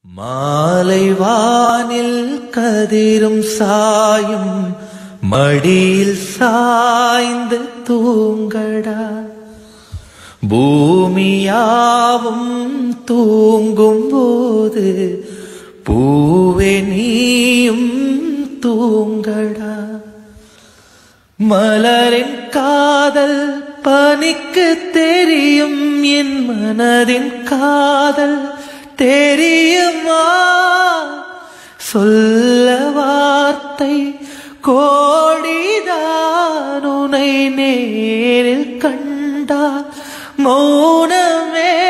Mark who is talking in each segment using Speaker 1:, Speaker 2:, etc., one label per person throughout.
Speaker 1: மாலை வானில் கதிரும் சாயும் மடியில் சாய்ந்து தூங்கடா பூமியாவும் தூங்கும் போது பூவே நீயும் தூங்கடா மலரின் காதல் பனிக்கு தெரியும் என் மனதின் காதல் தெரியுமா சொல்ல வார்த்தை கோடிதான் உனை நேரில் கண்டா மௌனமே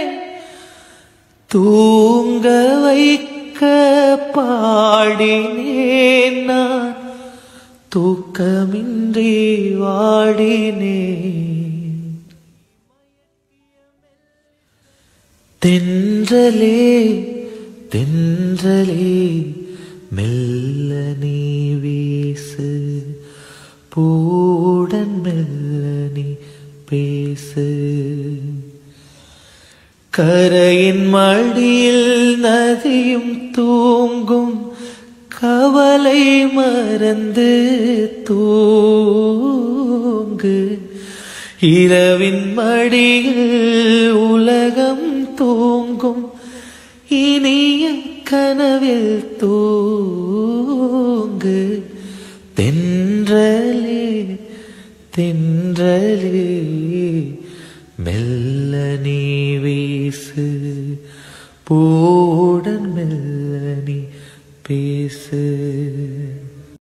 Speaker 1: தூங்க வைக்க பாடினேன் நான் தூக்கமின்றி வாடினேன் தென்றலே தென்றலே மெல்ல நீ வீசு பூடன் மெல்ல நீ பேசு கரையின் மடியில் நதியும் தூங்கும் கவலை மறந்து தூங்கு இரவின் மடியில் உலகம் தூங்கும் இனிய கனவில் தூங்கு தென்றலே தென்றலே மெல்ல நீ வீசு பூடன் மெல்ல நீ பேசு